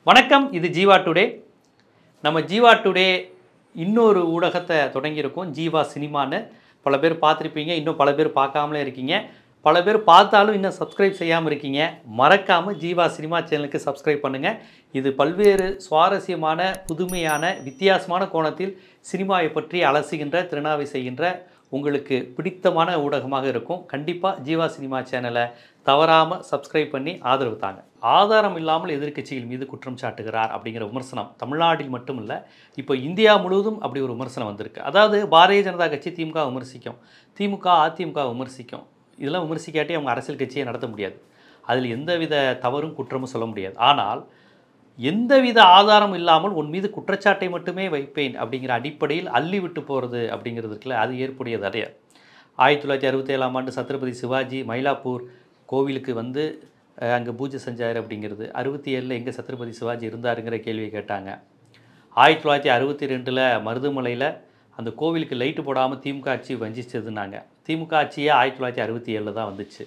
வணக்கம் இது ஜீவா டுடே நம்ம ஜீவா டுடே இன்னொரு ஊடகத்தை தொடங்கியிருக்கோம் ஜீவா சினிமான்னு பல பேர் பார்த்துருப்பீங்க இன்னும் பல பேர் பார்க்காமலே இருக்கீங்க பல பேர் பார்த்தாலும் இன்னும் சப்ஸ்கிரைப் செய்யாமல் இருக்கீங்க மறக்காமல் ஜீவா சினிமா சேனலுக்கு சப்ஸ்கிரைப் பண்ணுங்கள் இது பல்வேறு சுவாரஸ்யமான புதுமையான வித்தியாசமான கோணத்தில் சினிமாவை பற்றி அலசுகின்ற திருநாவை செய்கின்ற உங்களுக்கு பிடித்தமான ஊடகமாக இருக்கும் கண்டிப்பாக ஜீவா சினிமா சேனலை தவறாமல் சப்ஸ்கிரைப் பண்ணி ஆதரவு தாங்க ஆதாரம் இல்லாமல் எதிர்க்கட்சிகள் மீது குற்றம் சாட்டுகிறார் அப்படிங்கிற விமர்சனம் தமிழ்நாட்டில் மட்டும் இல்லை இப்போ இந்தியா முழுவதும் அப்படி ஒரு விமர்சனம் வந்திருக்கு அதாவது பாரதிய ஜனதா கட்சி திமுக விமர்சிக்கும் திமுக அதிமுக விமர்சிக்கும் இதெல்லாம் விமர்சிக்காட்டி அவங்க அரசியல் கட்சியை நடத்த முடியாது அதில் எந்தவித தவறும் குற்றமும் சொல்ல முடியாது ஆனால் எந்தவித ஆதாரம் இல்லாமல் உன் மீது குற்றச்சாட்டை மட்டுமே வைப்பேன் அப்படிங்கிற அடிப்படையில் அள்ளி விட்டு போகிறது அப்படிங்கிறது இருக்குல்ல அது ஏற்புடையது அடைய ஆயிரத்தி தொள்ளாயிரத்தி அறுபத்தேழாம் ஆண்டு சத்ரபதி சிவாஜி மயிலாப்பூர் கோவிலுக்கு வந்து அஹ், அங்கே பூஜை செஞ்சார் அப்படிங்கிறது அறுபத்தி ஏழில் எங்கே சத்ரபதி சிவாஜி இருந்தாருங்கிற கேள்வியை கேட்டாங்க ஆயிரத்தி தொள்ளாயிரத்தி அறுபத்தி ரெண்டில் மருதுமலையில் அந்த கோவிலுக்கு லைட்டு போடாமல் திமுக ஆட்சி வஞ்சிச்சதுன்னாங்க திமுக ஆட்சியே ஆயிரத்தி தொள்ளாயிரத்தி அறுபத்தி ஏழில் தான் வந்துச்சு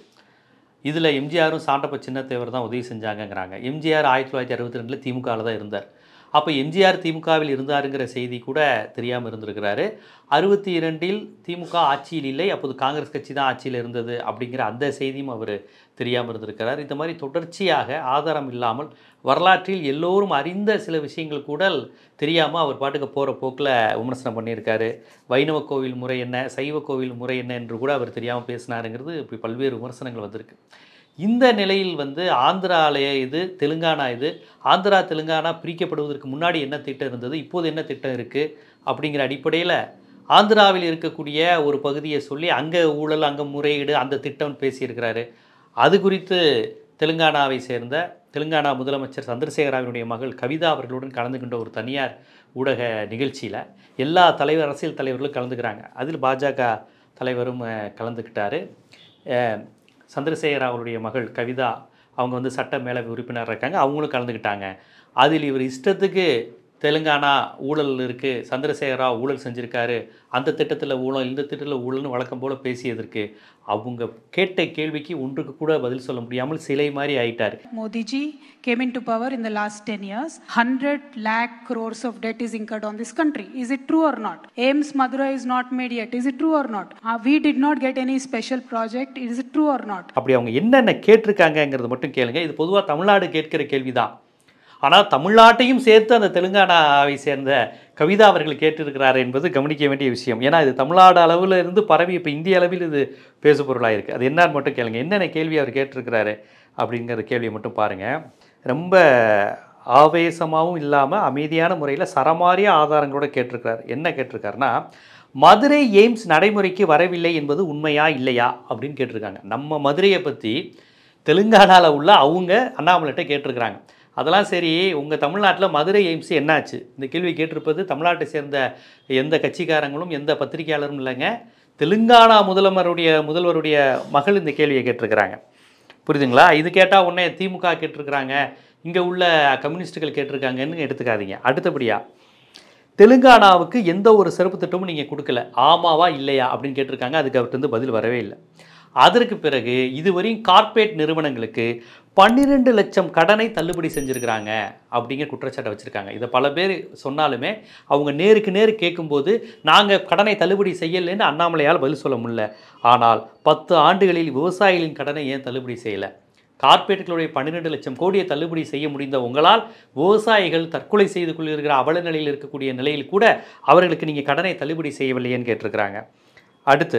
இதில் எம்ஜிஆரும் சாண்டப்ப சின்னத்தேவர் தான் உதவி செஞ்சாங்கங்கிறாங்க எம்ஜிஆர் ஆயிரத்தி தொள்ளாயிரத்தி அறுபத்தி ரெண்டில் திமுகவில் தான் இருந்தார் அப்போ எம்ஜிஆர் திமுகவில் இருந்தாருங்கிற செய்தி கூட தெரியாமல் இருந்திருக்கிறாரு அறுபத்தி இரண்டில் திமுக ஆட்சியில் இல்லை அப்போது காங்கிரஸ் கட்சி தான் ஆட்சியில் இருந்தது அப்படிங்கிற அந்த செய்தியும் அவர் தெரியாமல் இருந்திருக்கிறார் இந்த மாதிரி தொடர்ச்சியாக ஆதாரம் இல்லாமல் வரலாற்றில் எல்லோரும் அறிந்த சில விஷயங்கள் கூட தெரியாமல் அவர் பாட்டுக்கு போகிற போக்கில் விமர்சனம் பண்ணியிருக்காரு வைணவ கோவில் முறை என்ன சைவ கோவில் முறை என்ன என்று கூட அவர் தெரியாமல் பேசினாருங்கிறது இப்படி பல்வேறு விமர்சனங்கள் வந்திருக்கு இந்த நிலையில் வந்து ஆந்திராலய இது தெலுங்கானா இது ஆந்திரா தெலுங்கானா பிரிக்கப்படுவதற்கு முன்னாடி என்ன திட்டம் இருந்தது இப்போது என்ன திட்டம் இருக்குது அப்படிங்கிற அடிப்படையில் ஆந்திராவில் இருக்கக்கூடிய ஒரு பகுதியை சொல்லி அங்கே ஊழல் அங்கே முறையீடு அந்த திட்டம் பேசியிருக்கிறாரு அது குறித்து தெலுங்கானாவை சேர்ந்த தெலுங்கானா முதலமைச்சர் சந்திரசேகராவினுடைய மகள் கவிதா அவர்களுடன் கலந்துகின்ற ஒரு தனியார் ஊடக நிகழ்ச்சியில் எல்லா தலைவர் அரசியல் தலைவர்களும் கலந்துக்கிறாங்க அதில் பாஜக தலைவரும் அஹ், கலந்துக்கிட்டாரு அஹ், சந்திரசேகர் அவருடைய மகள் கவிதா அவங்க வந்து சட்ட மேலவை உறுப்பினர் இருக்காங்க அவங்களும் கலந்துக்கிட்டாங்க அதில் இவர் இஷ்டத்துக்கு தெலுங்கானா ஊழல் இருக்குது சந்திரசேகரா ஊழல் செஞ்சுருக்காரு அந்த திட்டத்தில் ஊழல் இந்த திட்டத்தில் ஊழல்னு வழக்கம் போல் பேசியதற்கு அவங்க கேட்ட கேள்விக்கு ஒன்றுக்கு கூட பதில் சொல்ல முடியாமல் சிலை மாதிரி ஆயிட்டார் Modi ji came into power in the last 10 years. 100 lakh crores of debt is incurred on this country. Is it true or not? AIMS Madura is not made yet. Is it true or not? Uh, we did not get any special project. Is it true or not? அப்படி அவங்க என்னென்ன கேட்டிருக்காங்கங்கிறது மட்டும் கேளுங்க இது பொதுவாக தமிழ்நாடு கேட்கிற கேள்வி தான் ஆனால் தமிழ்நாட்டையும் சேர்த்து அந்த தெலுங்கானாவை சேர்ந்த கவிதா அவர்கள் கேட்டிருக்கிறார் என்பது கவனிக்க வேண்டிய விஷயம் ஏன்னா இது தமிழ்நாடு அளவில் இருந்து பரவி இப்போ இந்திய அளவில் இது பேசு பொருளாக இருக்குது அது என்னன்னு மட்டும் கேளுங்க என்னென்ன கேள்வி அவர் கேட்டிருக்கிறாரு அப்படிங்கிற கேள்வியை மட்டும் பாருங்கள் ரொம்ப ஆவேசமாகவும் இல்லாமல் அமைதியான முறையில் சரமாரிய ஆதாரங்களோட கேட்டிருக்கிறார் என்ன கேட்டிருக்காருன்னா மதுரை எய்ம்ஸ் நடைமுறைக்கு வரவில்லை என்பது உண்மையா இல்லையா அப்படின்னு கேட்டிருக்காங்க நம்ம மதுரையை பற்றி தெலுங்கானாவில் உள்ள அவங்க அண்ணாமலைகிட்ட கேட்டிருக்கிறாங்க அதெல்லாம் சரி உங்கள் தமிழ்நாட்டில் மதுரை எய்ம்ஸ் என்னாச்சு இந்த கேள்வி கேட்டிருப்பது தமிழ்நாட்டை சேர்ந்த எந்த கட்சிக்காரங்களும் எந்த பத்திரிகையாளரும் இல்லைங்க தெலுங்கானா முதல்வருடைய முதல்வருடைய மகள் இந்த கேள்வியை கேட்டிருக்கிறாங்க புரியுதுங்களா இது கேட்டால் உடனே திமுக கேட்டிருக்கிறாங்க இங்கே உள்ள கம்யூனிஸ்ட்டுகள் கேட்டிருக்காங்கன்னு எடுத்துக்காதீங்க அடுத்தபடியாக தெலுங்கானாவுக்கு எந்த ஒரு சிறப்பு திட்டமும் நீங்கள் கொடுக்கல ஆமாவா இல்லையா அப்படின்னு கேட்டிருக்காங்க அதுக்கு அவர்கிட்ட இருந்து பதில் வரவே இல்லை அதற்கு பிறகு இதுவரையும் கார்ப்பரேட் நிறுவனங்களுக்கு பன்னிரெண்டு லட்சம் கடனை தள்ளுபடி செஞ்சுருக்கிறாங்க அப்படிங்கிற குற்றச்சாட்டை வச்சுருக்காங்க இதை பல பேர் சொன்னாலுமே அவங்க நேருக்கு நேரு கேட்கும்போது நாங்கள் கடனை தள்ளுபடி செய்யலைன்னு அண்ணாமலையால் பதில் சொல்ல முடியல ஆனால் பத்து ஆண்டுகளில் விவசாயிகளின் கடனை ஏன் தள்ளுபடி செய்யலை கார்ப்பரேட்டுகளுடைய பன்னிரெண்டு லட்சம் கோடியை தள்ளுபடி செய்ய முடிந்த உங்களால் விவசாயிகள் தற்கொலை செய்து கொள்ளிருக்கிற அவல நிலையில் இருக்கக்கூடிய நிலையில் கூட அவர்களுக்கு நீங்கள் கடனை தள்ளுபடி செய்யவில்லையேன்னு கேட்டிருக்கிறாங்க அடுத்து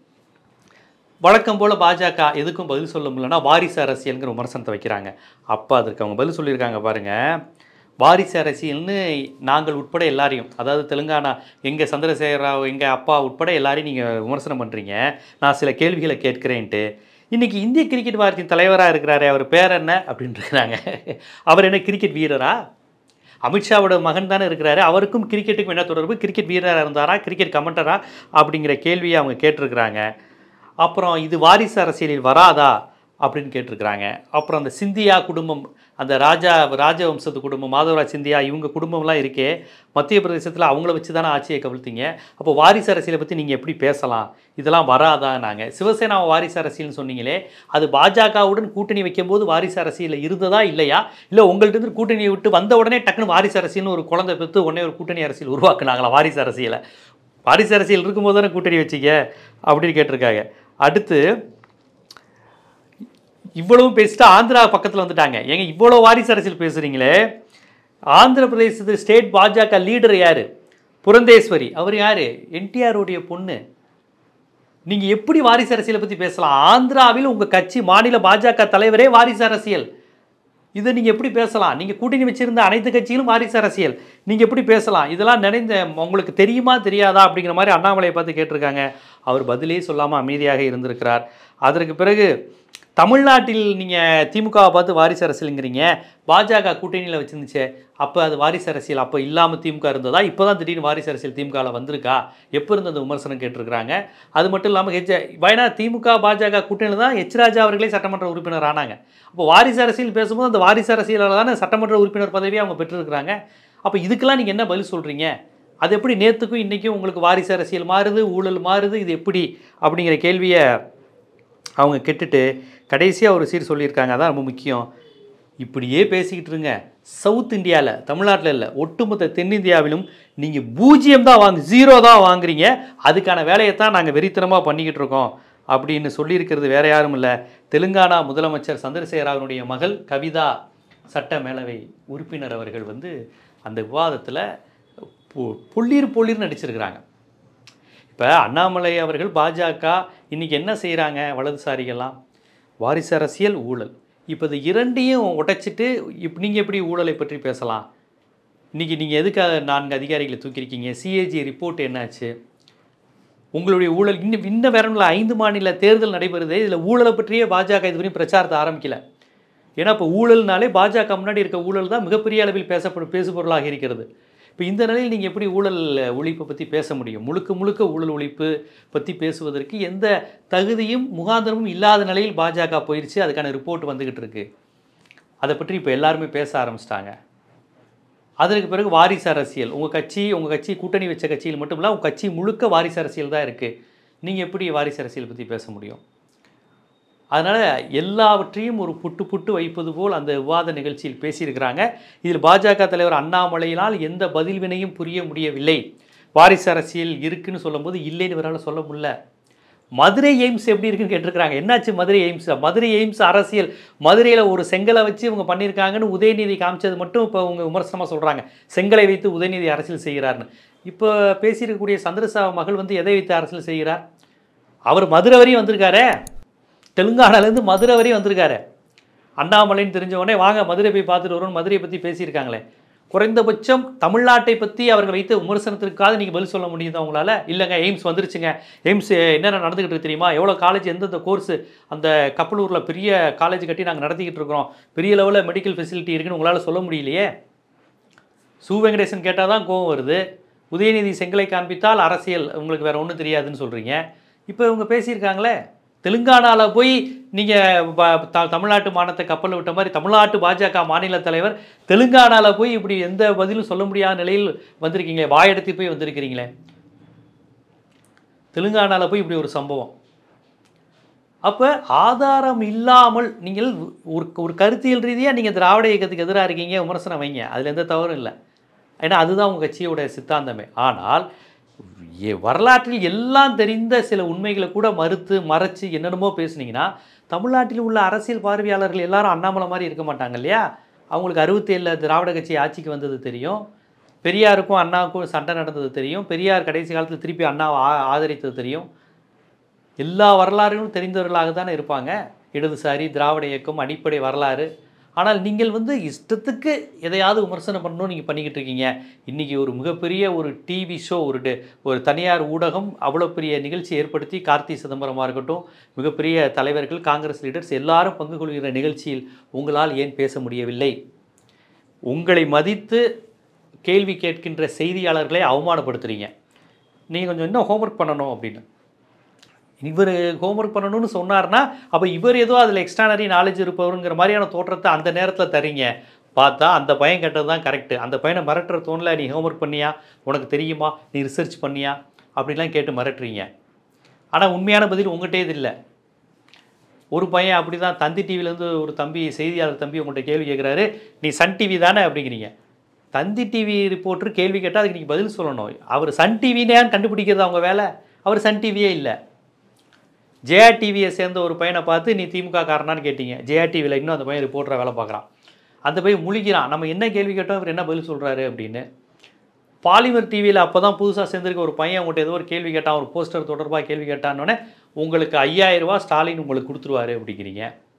வழக்கம் போல் பாஜக எதுக்கும் பதில் சொல்ல முடியலன்னா வாரிசு அரசியல்ங்கிற விமர்சனத்தை வைக்கிறாங்க அப்போ அதற்கு அவங்க பதில் சொல்லியிருக்காங்க பாருங்கள் வாரிசு அரசியல்னு நாங்கள் உட்பட எல்லாரையும் அதாவது தெலுங்கானா எங்கள் சந்திரசேகர ராவ் எங்கள் அப்பா உட்பட எல்லாரையும் நீங்கள் விமர்சனம் பண்ணுறீங்க நான் சில கேள்விகளை கேட்குறேன்ட்டு இன்றைக்கி இந்திய கிரிக்கெட் வாரியத்தின் தலைவராக இருக்கிறாரே அவர் பேர் என்ன அப்படின்னு இருக்கிறாங்க அவர் என்ன கிரிக்கெட் வீரரா அமித்ஷாவோட மகன் தானே இருக்கிறாரு அவருக்கும் கிரிக்கெட்டுக்கும் என்ன தொடர்பு கிரிக்கெட் வீரராக இருந்தாரா கிரிக்கெட் கமெண்டரா அப்படிங்கிற கேள்வியை அவங்க கேட்டிருக்கிறாங்க அப்புறம் இது வாரிசு அரசியலில் வராதா அப்படின்னு கேட்டிருக்கிறாங்க அப்புறம் அந்த சிந்தியா குடும்பம் அந்த ராஜா ராஜவம்சத்து குடும்பம் மாதவராஜ் சிந்தியா இவங்க குடும்பம்லாம் இருக்கே மத்திய பிரதேசத்தில் அவங்கள வச்சு தானே ஆட்சியை கவிழ்த்தீங்க அப்போ வாரிசு அரசியலை பற்றி நீங்கள் எப்படி பேசலாம் இதெல்லாம் வராதா நாங்கள் சிவசேனா வாரிசு அரசியல்னு சொன்னீங்களே அது பாஜகவுடன் கூட்டணி வைக்கும்போது வாரிசு அரசியல் இருந்ததா இல்லையா இல்லை உங்கள்ட்ட இருந்து கூட்டணியை விட்டு வந்த உடனே டக்குன்னு வாரிசு அரசியல்னு ஒரு குழந்தை பெற்று உடனே ஒரு கூட்டணி அரசியல் உருவாக்குனாங்களா வாரிசு அரசியலை வாரிசு அரசியல் இருக்கும்போது தானே கூட்டணி வச்சிக்க அப்படின்னு கேட்டிருக்காங்க அடுத்து இவ்வளவு பேசிட்டு ஆந்திரா பக்கத்தில் வந்துட்டாங்க ஏங்க இவ்வளோ வாரிசு அரசியல் பேசுகிறீங்களே ஆந்திர பிரதேசத்து ஸ்டேட் பாஜக லீடர் யார் புரந்தேஸ்வரி அவர் யார் என்டிஆருடைய பொண்ணு நீங்கள் எப்படி வாரிசு அரசியலை பற்றி பேசலாம் ஆந்திராவில் உங்கள் கட்சி மாநில பாஜக தலைவரே வாரிசு அரசியல் இதை நீங்கள் எப்படி பேசலாம் நீங்கள் கூட்டணி வச்சிருந்த அனைத்து கட்சிகளும் வாரிசு அரசியல் நீங்கள் எப்படி பேசலாம் இதெல்லாம் நினைந்த உங்களுக்கு தெரியுமா தெரியாதா அப்படிங்கிற மாதிரி அண்ணாமலையை பார்த்து கேட்டிருக்காங்க அவர் பதிலே சொல்லாமல் அமைதியாக இருந்திருக்கிறார் அதற்கு பிறகு தமிழ்நாட்டில் நீங்கள் திமுகவை பார்த்து வாரிசு அரசியலுங்கிறீங்க பாஜக கூட்டணியில் வச்சிருந்துச்சே அப்போ அது வாரிசு அரசியல் அப்போ இல்லாமல் திமுக இருந்ததா இப்போ தான் திடீர்னு வாரிசு அரசியல் திமுகவில் வந்திருக்கா எப்போ இருந்த அந்த விமர்சனம் கேட்டிருக்கிறாங்க அது மட்டும் இல்லாமல் ஹெச் வயனா திமுக பாஜக கூட்டணியில் தான் ஹெச் ராஜா அவர்களே சட்டமன்ற உறுப்பினர் ஆனாங்க அப்போ வாரிசு அரசியல் பேசும்போது அந்த வாரிசு அரசியலால் தானே சட்டமன்ற உறுப்பினர் பதவியை அவங்க பெற்றிருக்கிறாங்க அப்போ இதுக்கெல்லாம் நீங்கள் என்ன பதில் சொல்கிறீங்க அது எப்படி நேற்றுக்கும் இன்றைக்கும் உங்களுக்கு வாரிசு அரசியல் மாறுது ஊழல் மாறுது இது எப்படி அப்படிங்கிற கேள்வியை அவங்க கெட்டுட்டு கடைசியாக ஒரு சீர் சொல்லியிருக்காங்க அதான் ரொம்ப முக்கியம் இப்படியே பேசிக்கிட்டு இருங்க சவுத் இந்தியாவில் தமிழ்நாட்டில் இல்லை ஒட்டுமொத்த தென்னிந்தியாவிலும் நீங்கள் பூஜ்ஜியம் தான் வாங்க ஜீரோ தான் வாங்குறீங்க அதுக்கான வேலையை தான் நாங்கள் வெறித்தனமாக பண்ணிக்கிட்டு இருக்கோம் அப்படின்னு சொல்லியிருக்கிறது வேற யாரும் இல்லை தெலுங்கானா முதலமைச்சர் சந்திரசேகர ராவனுடைய மகள் கவிதா சட்ட மேலவை உறுப்பினர் அவர்கள் வந்து அந்த விவாதத்தில் பொ- பொல்லீர் பொல்லீர் நடிச்சிருக்கிறாங்க இப்போ அண்ணாமலை அவர்கள் பாஜக இன்னைக்கு என்ன செய்கிறாங்க வலதுசாரிகள்லாம் வாரிசு அரசியல் ஊழல் இப்போ இது இரண்டையும் உடைச்சிட்டு இப்போ நீங்கள் எப்படி ஊழலை பற்றி பேசலாம் இன்னைக்கு நீங்கள் எதுக்காக நான்கு அதிகாரிகளை தூக்கியிருக்கீங்க சிஏஜி ரிப்போர்ட் என்னாச்சு உங்களுடைய ஊழல் இன்னும் இன்னும் வேற ஒண்ணும் இல்ல, ஐந்து மாநில தேர்தல் நடைபெறுது இதில் ஊழலை பற்றியே பாஜக இதுவரையும் பிரச்சாரத்தை ஆரம்பிக்கல ஏன்னா இப்போ ஊழல்னாலே பாஜக முன்னாடி இருக்க ஊழல் தான் மிகப்பெரிய அளவில் பேசப்படும் பேசுபொருளாக இருக்கிறது இப்போ இந்த நிலையில் நீங்கள் எப்படி ஊழல் ஒழிப்பை பற்றி பேச முடியும் முழுக்க முழுக்க ஊழல் ஒழிப்பு பற்றி பேசுவதற்கு எந்த தகுதியும் முகாந்திரமும் இல்லாத நிலையில் பாஜக போயிடுச்சு அதுக்கான ரிப்போர்ட் வந்துக்கிட்டு இருக்கு அதை பற்றி இப்போ எல்லாருமே பேச ஆரம்பிச்சிட்டாங்க அதற்கு பிறகு வாரிசு அரசியல் உங்கள் கட்சி உங்கள் கட்சி கூட்டணி வச்ச கட்சியில் மட்டும் இல்லை உங்கள் கட்சி முழுக்க வாரிசு அரசியல் தான் இருக்குது நீங்கள் எப்படி வாரிசு அரசியல் பற்றி பேச முடியும் அதனால் எல்லாவற்றையும் ஒரு புட்டு புட்டு வைப்பது போல் அந்த விவாத நிகழ்ச்சியில் பேசியிருக்கிறாங்க இதில் பாஜக தலைவர் அண்ணாமலையினால் எந்த பதில் வினையும் புரிய முடியவில்லை வாரிசு அரசியல் இருக்குன்னு சொல்லும்போது இல்லைன்னு இவரால் சொல்ல முடியல மதுரை எய்ம்ஸ் எப்படி இருக்குன்னு கேட்டிருக்கிறாங்க என்னாச்சு மதுரை எய்ம்ஸ் மதுரை எய்ம்ஸ் அரசியல் மதுரையில் ஒரு செங்கலை வச்சு இவங்க பண்ணியிருக்காங்கன்னு உதயநிதி காமிச்சது மட்டும் இப்போ அவங்க விமர்சனமாக சொல்கிறாங்க செங்கலை வைத்து உதயநிதி அரசியல் செய்கிறார்னு இப்போ பேசியிருக்கக்கூடிய சந்திரசா மகள் வந்து எதை வைத்து அரசியல் செய்கிறார் அவர் மதுரை வரையும் வந்திருக்காரே தெலுங்கானாலேருந்து மதுரை வரையும் வந்திருக்காரு அண்ணாமலைன்னு தெரிஞ்ச உடனே வாங்க மதுரை போய் பார்த்துட்டு வருவோம் மதுரையை பற்றி பேசியிருக்காங்களே குறைந்தபட்சம் தமிழ்நாட்டை பற்றி அவர்கள் வைத்த விமர்சனத்திற்காக நீங்கள் பதில் சொல்ல முடியுதா உங்களால் இல்லைங்க எய்ம்ஸ் வந்துருச்சுங்க எய்ம்ஸ் என்னென்ன நடந்துக்கிட்டு இருக்கு தெரியுமா எவ்வளோ காலேஜ் எந்தெந்த கோர்ஸ் அந்த கப்பலூரில் பெரிய காலேஜ் கட்டி நாங்கள் நடத்திக்கிட்டு இருக்கிறோம் பெரிய லெவலில் மெடிக்கல் ஃபெசிலிட்டி இருக்குன்னு உங்களால் சொல்ல முடியலையே சு வெங்கடேசன் கேட்டால் தான் கோவம் வருது உதயநிதி செங்கலை காண்பித்தால் அரசியல் உங்களுக்கு வேற ஒன்றும் தெரியாதுன்னு சொல்கிறீங்க இப்போ இவங்க பேசியிருக்காங்களே தெலுங்கானாவில் போய் நீங்கள் தமிழ்நாட்டு மாநிலத்தை கப்பலில் விட்ட மாதிரி தமிழ்நாட்டு பாஜக மாநில தலைவர் தெலுங்கானாவில் போய் இப்படி எந்த பதிலும் சொல்ல முடியாத நிலையில் வந்திருக்கீங்களே வாயெடுத்து போய் வந்திருக்கிறீங்களே தெலுங்கானாவில் போய் இப்படி ஒரு சம்பவம் அப்போ ஆதாரம் இல்லாமல் நீங்கள் ஒரு ஒரு கருத்தியல் ரீதியாக நீங்கள் திராவிட இயக்கத்துக்கு எதிராக இருக்கீங்க விமர்சனம் வைங்க அதில் எந்த தவறும் இல்லை ஏன்னா அதுதான் உங்கள் கட்சியோட சித்தாந்தமே ஆனால் எ- வரலாற்றில் எல்லாம் தெரிந்த சில உண்மைகளை கூட மறுத்து மறைச்சு என்னென்னமோ பேசுனீங்கன்னா தமிழ்நாட்டில் உள்ள அரசியல் பார்வையாளர்கள் எல்லாரும் அண்ணாமலை மாதிரி இருக்க மாட்டாங்க இல்லையா அவங்களுக்கு அறுபத்தேழில் திராவிட கட்சி ஆட்சிக்கு வந்தது தெரியும் பெரியாருக்கும் அண்ணாவுக்கும் சண்டை நடந்தது தெரியும் பெரியார் கடைசி காலத்தில் திருப்பி அண்ணாவை ஆ- ஆதரித்தது தெரியும் எல்லா வரலாறுகளும் தெரிந்தவர்களாக தானே இருப்பாங்க இடதுசாரி திராவிட இயக்கம் அடிப்படை வரலாறு ஆனால் நீங்கள் வந்து இஷ்டத்துக்கு எதையாவது விமர்சனம் பண்ணணும்னு நீங்கள் பண்ணிக்கிட்டு இருக்கீங்க இன்றைக்கி ஒரு மிகப்பெரிய ஒரு டிவி ஷோ ஒரு டே- ஒரு தனியார் ஊடகம் அவ்வளோ பெரிய நிகழ்ச்சி ஏற்படுத்தி கார்த்தி சிதம்பரமாக இருக்கட்டும் மிகப்பெரிய தலைவர்கள் காங்கிரஸ் லீடர்ஸ் எல்லாரும் பங்கு கொள்கிற நிகழ்ச்சியில் உங்களால் ஏன் பேச முடியவில்லை உங்களை மதித்து கேள்வி கேட்கின்ற செய்தியாளர்களை அவமானப்படுத்துறீங்க நீங்கள் கொஞ்சம் இன்னும் ஹோம்ஒர்க் பண்ணணும் அப்படின்னு இவர் ஹோம்ஒர்க் பண்ணணும்னு சொன்னார்னா அப்போ இவர் ஏதோ அதில் எக்ஸ்ட்ரானரி நாலேஜ் இருப்பவருங்கிற மாதிரியான தோற்றத்தை அந்த நேரத்தில் தரீங்க பார்த்தா அந்த பையன் கேட்டது தான் கரெக்டு அந்த பையனை மிரட்டுற தோணில் நீ ஹோம்ஒர்க் பண்ணியா உனக்கு தெரியுமா நீ ரிசர்ச் பண்ணியா அப்படிலாம் கேட்டு மிரட்டுறீங்க ஆனால் உண்மையான பதில் உங்கள்கிட்டே இது இல்லை ஒரு பையன் அப்படி தான் தந்தி டிவிலேருந்து ஒரு தம்பி செய்தியாளர் தம்பி உங்கள்கிட்ட கேள்வி கேட்குறாரு நீ சன் டிவி தானே அப்படிங்கிறீங்க தந்தி டிவி ரிப்போர்ட்டர் கேள்வி கேட்டால் அதுக்கு நீங்கள் பதில் சொல்லணும் அவர் சன் டிவினேன்னு கண்டுபிடிக்கிறது அவங்க வேலை அவர் சன் டிவியே இல்லை ஜெயா டிவியை சேர்ந்த ஒரு பையனை பார்த்து நீ திமுக காரனான்னு கேட்டீங்க ஜெயா டிவியில் இன்னும் அந்த பையன் ரிப்போர்ட்டரை வேலை பார்க்குறான் அந்த பையன் முழிக்கிறான் நம்ம என்ன கேள்வி கேட்டோம் இவர் என்ன பதில் சொல்கிறாரு அப்படின்னு பாலிமர் டிவியில் அப்போ தான் புதுசாக சேர்ந்திருக்க ஒரு பையன் உங்கள்கிட்ட ஏதோ ஒரு கேள்வி கேட்டான் ஒரு போஸ்டர் தொடர்பாக கேள்வி கேட்டான்னொடனே உங்களுக்கு ஐயாயிரம் ரூபாய் ஸ்டாலின் உங்களுக்கு கொடுத்துருவாரு அப்படிங்கிறீங்க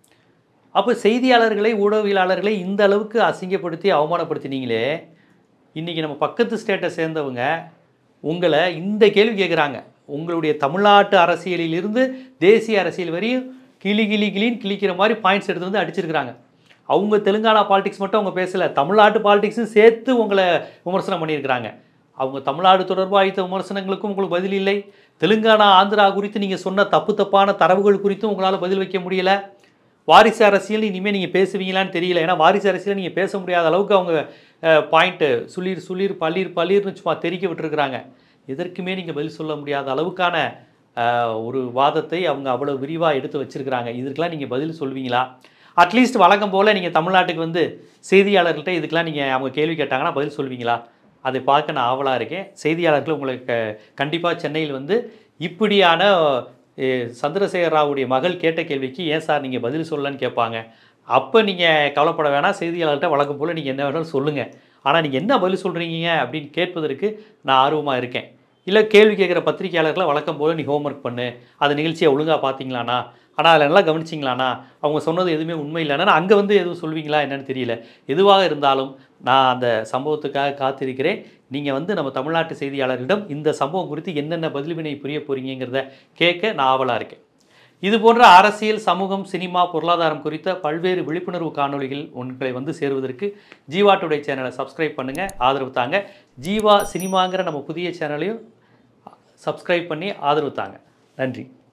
அப்போ செய்தியாளர்களை ஊடகவியலாளர்களை இந்த அளவுக்கு அசிங்கப்படுத்தி அவமானப்படுத்தினீங்களே இன்றைக்கி நம்ம பக்கத்து ஸ்டேட்டை சேர்ந்தவங்க உங்களை இந்த கேள்வி கேட்குறாங்க உங்களுடைய தமிழ்நாட்டு அரசியலிலிருந்து தேசிய அரசியல் வரையும் கிளி கிளி கிளின்னு கிளிக்கிற மாதிரி பாயிண்ட்ஸ் எடுத்து வந்து அடிச்சிருக்கிறாங்க அவங்க தெலுங்கானா பாலிடிக்ஸ் மட்டும் அவங்க பேசலை தமிழ்நாட்டு பாலிடிக்ஸும் சேர்த்து உங்களை விமர்சனம் பண்ணியிருக்கிறாங்க அவங்க தமிழ்நாடு தொடர்பாக அளித்த விமர்சனங்களுக்கும் உங்களுக்கு பதில் இல்லை தெலுங்கானா ஆந்திரா குறித்து நீங்கள் சொன்ன தப்பு தப்பான தரவுகள் குறித்தும் உங்களால் பதில் வைக்க முடியலை வாரிசு அரசியல் இனிமேல் நீங்கள் பேசுவீங்களான்னு தெரியல ஏன்னா வாரிசு அரசியல் நீங்கள் பேச முடியாத அளவுக்கு அவங்க பாயிண்ட்டு சுளீர் சுளீர் பள்ளீர் பள்ளீர்னு சும்மா தெரிக்க விட்டுருக்குறாங்க எதற்குமே நீங்கள் பதில் சொல்ல முடியாத அளவுக்கான அஹ், ஒரு வாதத்தை அவங்க அவ்வளோ விரிவாக எடுத்து வச்சிருக்கிறாங்க இதுக்கெல்லாம் நீங்கள் பதில் சொல்வீங்களா அட்லீஸ்ட் வழக்கம் போல் நீங்கள் தமிழ்நாட்டுக்கு வந்து செய்தியாளர்கள்ட்ட இதுக்கெல்லாம் நீங்கள் அவங்க கேள்வி கேட்டாங்கன்னா பதில் சொல்வீங்களா அதை பார்க்க நான் ஆவலாக இருக்கேன் செய்தியாளர்கள் உங்களுக்கு கண்டிப்பாக சென்னையில் வந்து இப்படியான அஹ், சந்திரசேகர ராவுடைய மகள் கேட்ட கேள்விக்கு ஏன் சார் நீங்கள் பதில் சொல்லலன்னு கேட்பாங்க அப்போ நீங்கள் கவலைப்பட வேணாம் செய்தியாளர்கிட்ட வழக்கம் போல் நீங்கள் என்ன வேணாலும் சொல்லுங்கள் ஆனால் நீங்கள் என்ன பதில் சொல்கிறீங்க அப்படின்னு கேட்பதற்கு நான் ஆர்வமாக இருக்கேன் இல்லை கேள்வி கேட்குற பத்திரிகையாளர்களை வழக்கம் போல் நீ ஹோம்ஒர்க் பண்ணு அந்த நிகழ்ச்சியை ஒழுங்காக பார்த்தீங்களாண்ணா ஆனால் அதில் நல்லா கவனிச்சிங்களாண்ணா அவங்க சொன்னது எதுவுமே உண்மை இல்லைன்னா அங்கே வந்து எதுவும் சொல்வீங்களா என்னன்னு தெரியல எதுவாக இருந்தாலும் நான் அந்த சம்பவத்துக்காக காத்திருக்கிறேன் நீங்கள் வந்து நம்ம தமிழ்நாட்டு செய்தியாளர்களிடம் இந்த சம்பவம் குறித்து என்னென்ன பதில்வினை புரிய போகிறீங்கிறத கேட்க நான் ஆவலாக இருக்கேன் இது போன்ற அரசியல் சமூகம் சினிமா பொருளாதாரம் குறித்த பல்வேறு விழிப்புணர்வு காணொளிகள் உங்களை வந்து சேருவதற்கு ஜீவா டுடே சேனலை சப்ஸ்கிரைப் பண்ணுங்கள் ஆதரவு தாங்க ஜீவா சினிமாங்கிற நம்ம புதிய சேனலையும் சப்ஸ்கிரைப் பண்ணி ஆதரவு தாங்க நன்றி